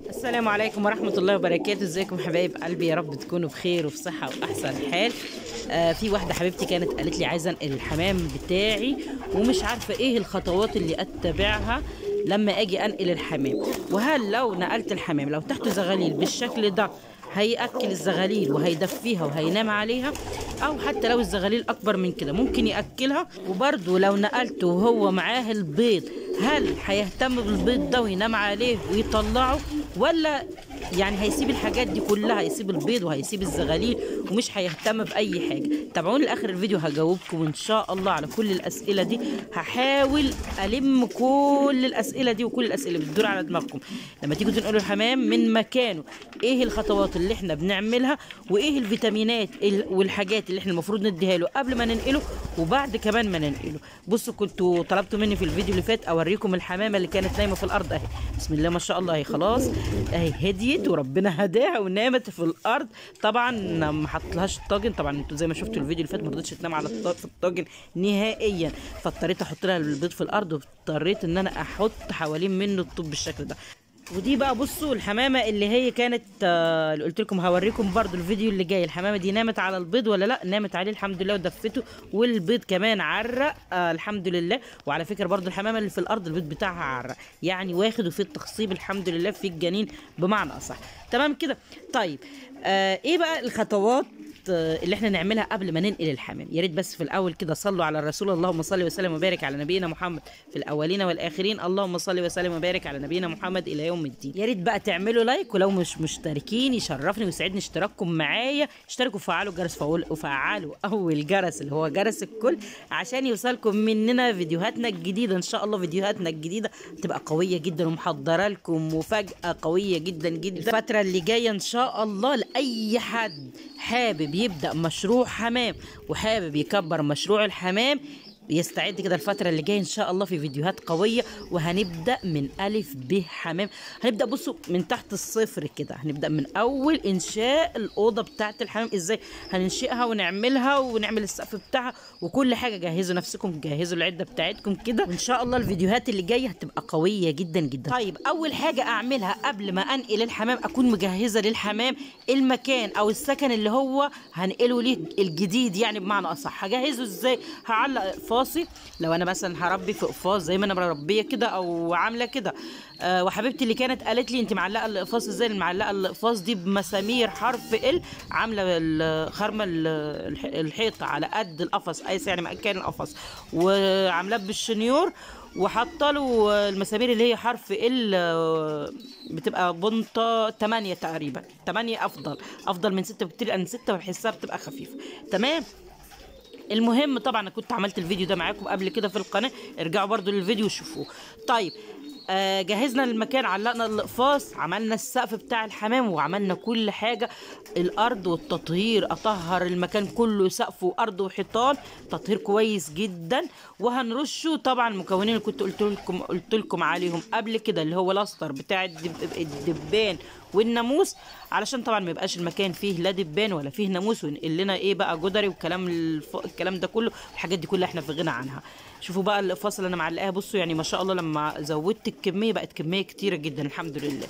السلام عليكم ورحمة الله وبركاته ازيكم حبايب قلبي يا رب تكونوا بخير وفي صحة وأحسن حال آه في واحدة حبيبتي كانت قالت لي عايزة انقل الحمام بتاعي ومش عارفة ايه الخطوات اللي اتبعها لما اجي انقل الحمام وهل لو نقلت الحمام لو تحته زغاليل بالشكل ده هيأكل الزغاليل وهيدفيها وهينام عليها او حتى لو الزغاليل اكبر من كده ممكن يأكلها وبرده لو نقلته وهو معاه البيض هل هيهتم بالبيض ده وينام عليه ويطلعه ولا يعني هيسيب الحاجات دي كلها هيسيب البيض وهيسيب الزغاليل ومش هيهتم باي حاجه تابعوني لاخر الفيديو هجاوبكم ان شاء الله على كل الاسئله دي هحاول الم كل الاسئله دي وكل الاسئله اللي بتدور على دماغكم لما تيجوا تنقلوا الحمام من مكانه ايه الخطوات اللي احنا بنعملها وايه الفيتامينات ال- والحاجات اللي احنا المفروض نديها له قبل ما ننقله وبعد كمان ما ننقله بصوا كنتوا طلبتوا مني في الفيديو اللي فات اوريكم الحمامه اللي كانت نايمه في الارض اهي بسم الله ما شاء الله اهي خلاص اهي هديت وربنا هداها ونامت في الارض طبعا ما حطلهاش الطاجن طبعا انتوا زي ما شفتوا الفيديو اللي فات ما رضتش تنام على الط- في الطاجن نهائيا فاضطريت احط لها البيض في الارض واضطريت ان انا احط حوالين منه الطوب بالشكل ده ودي بقى بصوا الحمامه اللي هي كانت آه، اللي قلت لكم هوريكم برضو الفيديو اللي جاي الحمامه دي نامت على البيض ولا لا نامت عليه الحمد لله ودفته والبيض كمان عرق آه الحمد لله وعلى فكره برضو الحمامه اللي في الارض البيض بتاعها عرق يعني واخد وفي التخصيب الحمد لله في الجنين بمعنى اصح تمام كده طيب آه ايه بقى الخطوات آه، اللي احنا نعملها قبل ما ننقل الحمام يا ريت بس في الاول كده صلوا على الرسول اللهم صل وسلم وبارك على نبينا محمد في الاولين والاخرين اللهم صل وسلم وبارك على نبينا محمد الى يوم الدين يا ريت بقى تعملوا لايك ولو مش مشتركين يشرفني ويسعدني اشتراككم معايا اشتركوا وفعلوا الجرس فأقول- وفعلوا اول جرس اللي هو جرس الكل عشان يوصلكم مننا فيديوهاتنا الجديده ان شاء الله فيديوهاتنا الجديده تبقى قويه جدا ومحضره لكم مفاجاه قويه جدا جدا الفتره اللي جايه ان شاء الله لاي حد حابب يبدا مشروع حمام وحابب يكبر مشروع الحمام يستعد كده الفترة اللي جاية إن شاء الله في فيديوهات قوية وهنبدأ من ألف ب حمام هنبدأ بصوا من تحت الصفر كده هنبدأ من أول إنشاء الأوضة بتاعة الحمام إزاي هننشئها ونعملها ونعمل السقف بتاعها وكل حاجة جهزوا نفسكم جهزوا العدة بتاعتكم كده وإن شاء الله الفيديوهات اللي جاية هتبقى قوية جدا جدا طيب أول حاجة أعملها قبل ما أنقل الحمام أكون مجهزة للحمام المكان أو السكن اللي هو هنقله ليه الجديد يعني بمعنى أصح هجهزه إزاي هعلق اقفاصي لو انا مثلا هربي في اقفاص زي ما انا مربيه كده او عامله كده أه وحبيبتي اللي كانت قالت لي انت معلقه الاقفاص ازاي معلقه الاقفاص دي بمسامير حرف ال عامله ال- خرمه ال- الح- الحيطه على قد القفص قايسه يعني مكان القفص وعاملاه بالشنيور وحاطه له المسامير اللي هي حرف ال آه، بتبقى بنطه 8 تقريبا 8 افضل افضل من 6 بكتير لان 6 بحسها بتبقى خفيفه تمام المهم طبعا انا كنت عملت الفيديو ده معاكم قبل كده في القناه ارجعوا برضو للفيديو وشوفوه طيب آه جهزنا المكان علقنا الاقفاص عملنا السقف بتاع الحمام وعملنا كل حاجه الارض والتطهير اطهر المكان كله سقف وارض وحيطان تطهير كويس جدا وهنرشه طبعا المكونين اللي كنت قلت لكم قلت لكم عليهم قبل كده اللي هو الاستر بتاع الدب- الدبان والناموس علشان طبعا ما يبقاش المكان فيه لا دبان ولا فيه ناموس وينقل لنا ايه بقى جدري والكلام الف... الكلام ده كله الحاجات دي كلها احنا في غنى عنها شوفوا بقى الاقفاص اللي انا معلقاها بصوا يعني ما شاء الله لما زودت الكميه بقت كميه كتيره جدا الحمد لله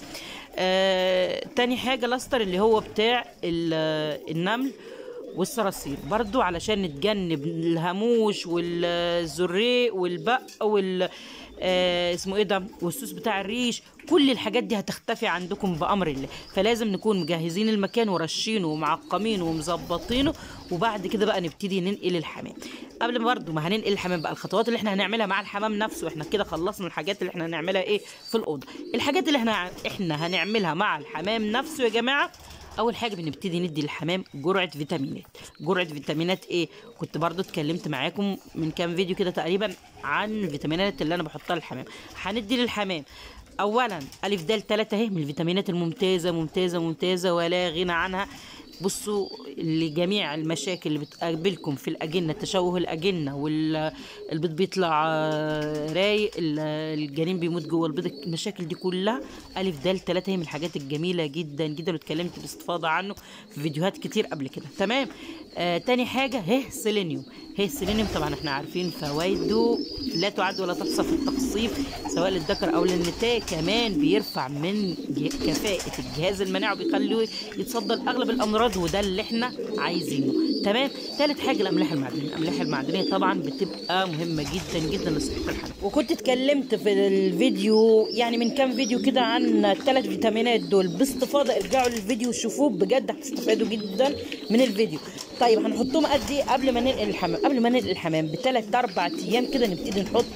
آه... تاني حاجه الاستر اللي هو بتاع ال- النمل والصراصير برضو علشان نتجنب الهاموش والزريق والبق وال آه اسمه ايه ده والسوس بتاع الريش كل الحاجات دي هتختفي عندكم بامر الله فلازم نكون مجهزين المكان ورشينه ومعقمينه ومظبطينه وبعد كده بقى نبتدي ننقل الحمام قبل ما برضو ما هننقل الحمام بقى الخطوات اللي احنا هنعملها مع الحمام نفسه احنا كده خلصنا الحاجات اللي احنا هنعملها ايه في الاوضه الحاجات اللي احنا احنا هنعملها مع الحمام نفسه يا جماعه اول حاجه بنبتدي ندي للحمام جرعه فيتامينات جرعه فيتامينات ايه كنت برضو اتكلمت معاكم من كام فيديو كده تقريبا عن الفيتامينات اللي انا بحطها للحمام هندي للحمام اولا الف د 3 اهي من الفيتامينات الممتازه ممتازه ممتازه ولا غنى عنها بصوا لجميع المشاكل اللي بتقابلكم في الاجنه تشوه الاجنه والبيض بيطلع آه، رايق ال- الجنين بيموت جوه البيض المشاكل دي كلها الف دال ثلاثه هي من الحاجات الجميله جدا جدا واتكلمت باستفاضه عنه في فيديوهات كتير قبل كده تمام آه تاني حاجه هي سيلينيوم هي السيلينيوم طبعا احنا عارفين فوائده لا تعد ولا تحصى في التخصيب سواء للذكر او للنساء كمان بيرفع من ج- كفاءه الجهاز المناعي وبيخليه يتصدى لاغلب الامراض وده اللي احنا عايزينه تمام ثالث حاجه الاملاح المعدنيه الاملاح المعدنيه طبعا بتبقى مهمه جدا جدا لصحه الحلق وكنت اتكلمت في الفيديو يعني من كام فيديو كده عن الثلاث فيتامينات دول باستفاضه ارجعوا للفيديو وشوفوه بجد هتستفادوا جدا من الفيديو طيب هنحطهم قد ايه قبل ما ننقل الحمام قبل ما ننقل الحمام بثلاث اربع ايام كده نبتدي نحط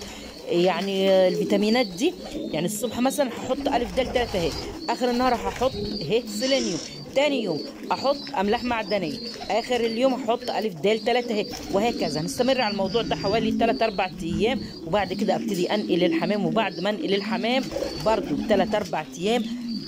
يعني الفيتامينات دي يعني الصبح مثلا هحط الف د تلاتة اهي اخر النهار هحط اهي سيلينيوم تاني يوم احط املاح معدنيه اخر اليوم احط الف د تلاتة اهي وهكذا هنستمر على الموضوع ده حوالي 3 4 ايام وبعد كده ابتدي انقل الحمام وبعد ما انقل الحمام برضو 3 4 ايام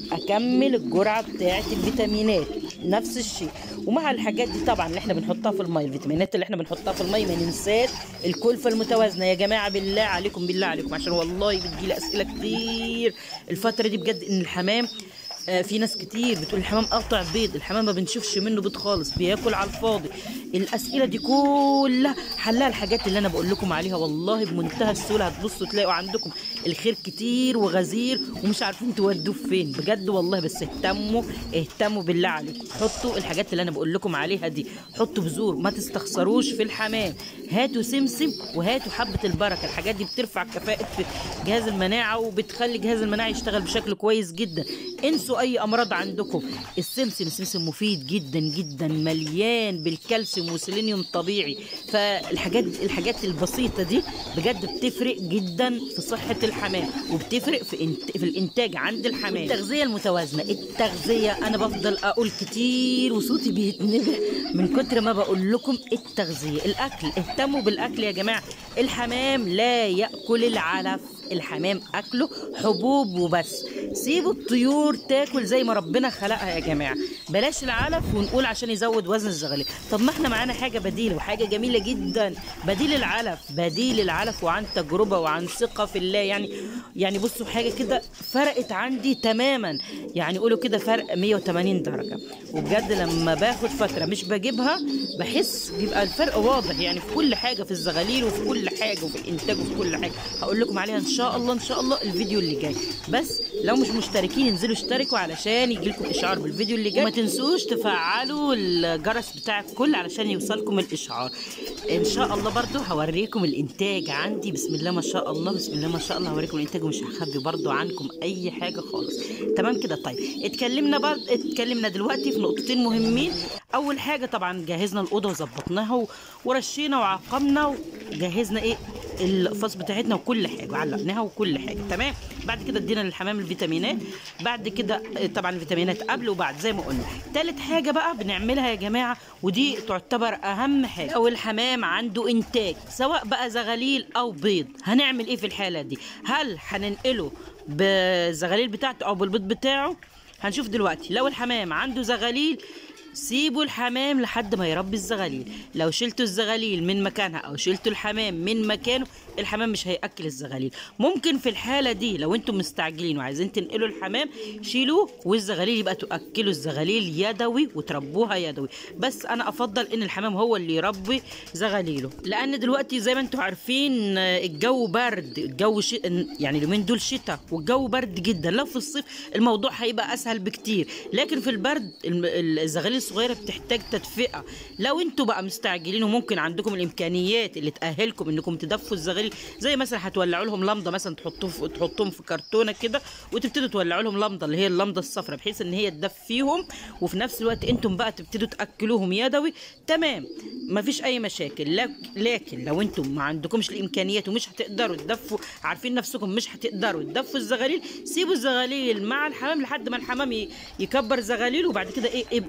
اكمل الجرعه بتاعه الفيتامينات نفس الشيء ومع الحاجات دي طبعا اللي احنا بنحطها في الميه الفيتامينات اللي احنا بنحطها في الميه ما ننساش الكلفه المتوازنه يا جماعه بالله عليكم بالله عليكم عشان والله بتجيلي اسئله كتير الفتره دي بجد ان الحمام آه، في ناس كتير بتقول الحمام قطع بيض الحمام ما بنشوفش منه بيض خالص بياكل على الفاضي الاسئله دي كلها حلها الحاجات اللي انا بقول لكم عليها والله بمنتهى السهوله هتبصوا تلاقوا عندكم الخير كتير وغزير ومش عارفين تودوه فين بجد والله بس اهتموا اهتموا بالله عليكم حطوا الحاجات اللي انا بقول لكم عليها دي حطوا بذور ما تستخسروش في الحمام هاتوا سمسم وهاتوا حبه البركه الحاجات دي بترفع كفاءه جهاز المناعه وبتخلي جهاز المناعه يشتغل بشكل كويس جدا انسوا اي امراض عندكم السمسم السمسم مفيد جدا جدا مليان بالكالسيوم وسيلينيوم طبيعي فالحاجات الحاجات البسيطه دي بجد بتفرق جدا في صحه الحمام وبتفرق في انت... في الانتاج عند الحمام التغذيه المتوازنه التغذيه انا بفضل اقول كتير وصوتي بيتنبه من كتر ما بقول لكم التغذيه الاكل اهتموا بالاكل يا جماعه الحمام لا ياكل العلف الحمام اكله حبوب وبس سيبوا الطيور تاكل زي ما ربنا خلقها يا جماعه بلاش العلف ونقول عشان يزود وزن الزغاليل طب ما احنا معانا حاجه بديله وحاجه جميله جدا بديل العلف بديل العلف وعن تجربه وعن ثقه في الله يعني يعني بصوا حاجه كده فرقت عندي تماما يعني قولوا كده فرق 180 درجه وبجد لما باخد فتره مش بجيبها بحس بيبقى الفرق واضح يعني في كل حاجه في الزغاليل وفي كل حاجه وفي الانتاج وفي كل حاجه هقول لكم عليها ان شاء الله ان شاء الله الفيديو اللي جاي بس لو مش مشتركين انزلوا اشتركوا علشان يجيلكم اشعار بالفيديو اللي جاي وما تنسوش تفعلوا الجرس بتاع الكل علشان يوصلكم الاشعار ان شاء الله برضو هوريكم الانتاج عندي بسم الله ما شاء الله بسم الله ما شاء الله هوريكم الانتاج ومش هخبي برضو عنكم اي حاجه خالص تمام كده طيب اتكلمنا برضو اتكلمنا دلوقتي في نقطتين مهمين اول حاجه طبعا جهزنا الاوضه وظبطناها و- ورشينا وعقمنا وجهزنا ايه القفص بتاعتنا وكل حاجه وعلقناها وكل حاجه تمام بعد كده ادينا للحمام الفيتامينات بعد كده آه، طبعا الفيتامينات قبل وبعد زي ما قلنا تالت حاجه بقى بنعملها يا جماعه ودي تعتبر اهم حاجه او الحمام عنده انتاج سواء بقى زغاليل او بيض هنعمل ايه في الحاله دي هل هننقله بالزغاليل بتاعته او بالبيض بتاعه هنشوف دلوقتي لو الحمام عنده زغاليل سيبوا الحمام لحد ما يربي الزغاليل لو شلتوا الزغاليل من مكانها او شلتوا الحمام من مكانه الحمام مش هياكل الزغاليل ممكن في الحاله دي لو انتم مستعجلين وعايزين تنقلوا الحمام شيلوه والزغاليل يبقى تاكلوا الزغاليل يدوي وتربوها يدوي بس انا افضل ان الحمام هو اللي يربي زغاليله لان دلوقتي زي ما انتم عارفين آه، الجو برد الجو ش... يعني اليومين دول شتاء والجو برد جدا لو في الصيف الموضوع هيبقى اسهل بكتير لكن في البرد الم- ال- الزغاليل الصغيره بتحتاج تدفئه لو انتوا بقى مستعجلين وممكن عندكم الامكانيات اللي تاهلكم انكم تدفوا الزغاليل زي مثلا هتولعوا لهم لمضه مثلا تحطوه في تحطوهم في كرتونه كده وتبتدوا تولعوا لهم لمضه اللي هي اللمضه الصفراء بحيث ان هي تدفيهم وفي نفس الوقت انتم بقى تبتدوا تاكلوهم يدوي تمام مفيش اي مشاكل لك- لكن لو انتم ما عندكمش الامكانيات ومش هتقدروا تدفوا عارفين نفسكم مش هتقدروا تدفوا الزغاليل سيبوا الزغاليل مع الحمام لحد ما الحمام ي- يكبر زغاليل وبعد كده ايه ابقوا انقلوه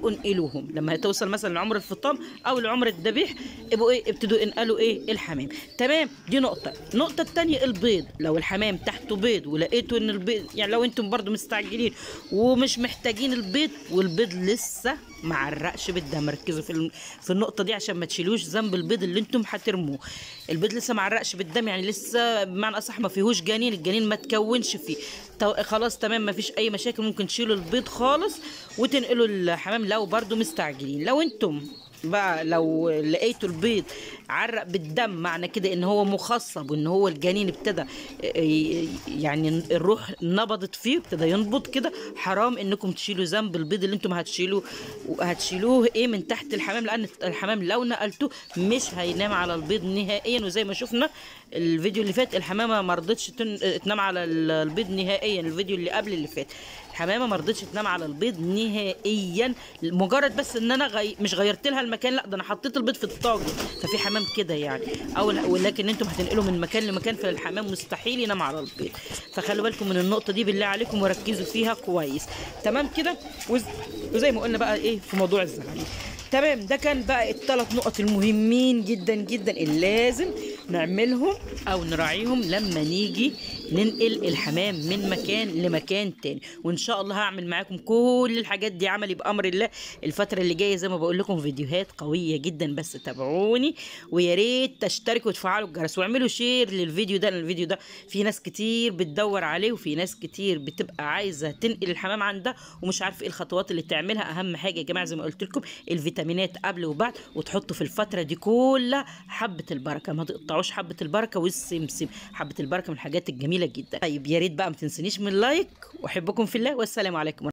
انقلوهم لما توصل مثلا لعمر الفطام او لعمر الذبيح ابقوا ايه ابتدوا انقلوا ايه الحمام تمام دي نقطه النقطه الثانيه البيض لو الحمام تحته بيض ولقيتوا ان البيض يعني لو انتم برضو مستعجلين ومش محتاجين البيض والبيض لسه معرقش بالدم ركزوا في الم- في النقطه دي عشان ما تشيلوش ذنب البيض اللي انتم هترموه البيض لسه معرقش بالدم يعني لسه بمعنى اصح ما فيهوش جنين الجنين ما تكونش فيه تو- خلاص تمام ما فيش اي مشاكل ممكن تشيلوا البيض خالص وتنقلوا الحمام لو برضو مستعجلين لو انتم بقى لو لقيتوا البيض عرق بالدم معنى كده ان هو مخصب وان هو الجنين ابتدى ي- يعني الروح نبضت فيه ابتدى ينبض كده حرام انكم تشيلوا ذنب البيض اللي انتم هتشيلوه هتشيلوه ايه من تحت الحمام لان الحمام لو نقلته مش هينام على البيض نهائيا وزي ما شفنا الفيديو اللي فات الحمامه ما رضتش تن... تنام على البيض نهائيا الفيديو اللي قبل اللي فات الحمامه ما رضتش تنام على البيض نهائيا مجرد بس ان انا غي... مش غيرت لها المكان لا ده انا حطيت البيض في الطاجن ففي حمام كده يعني او ولكن انتم هتنقلوا من مكان لمكان فالحمام مستحيل ينام على البيض فخلوا بالكم من النقطه دي بالله عليكم وركزوا فيها كويس تمام كده وز... وزي ما قلنا بقى ايه في موضوع الزغاليل تمام ده كان بقى الثلاث نقط المهمين جدا جدا اللي لازم نعملهم او نراعيهم لما نيجي ننقل الحمام من مكان لمكان تاني وان شاء الله هعمل معاكم كل الحاجات دي عملي بامر الله الفتره اللي جايه زي ما بقول لكم فيديوهات قويه جدا بس تابعوني ويا ريت تشتركوا وتفعلوا الجرس واعملوا شير للفيديو ده لان الفيديو ده في ناس كتير بتدور عليه وفي ناس كتير بتبقى عايزه تنقل الحمام عندها ومش عارفه ايه الخطوات اللي تعملها اهم حاجه يا جماعه زي ما قلت لكم الفيتامينات قبل وبعد وتحطوا في الفتره دي كلها حبه البركه ما تقطعوش حبه البركه والسمسم حبه البركه من الحاجات الجميله جدا طيب يا ريت بقى ما تنسونيش من لايك واحبكم في الله والسلام عليكم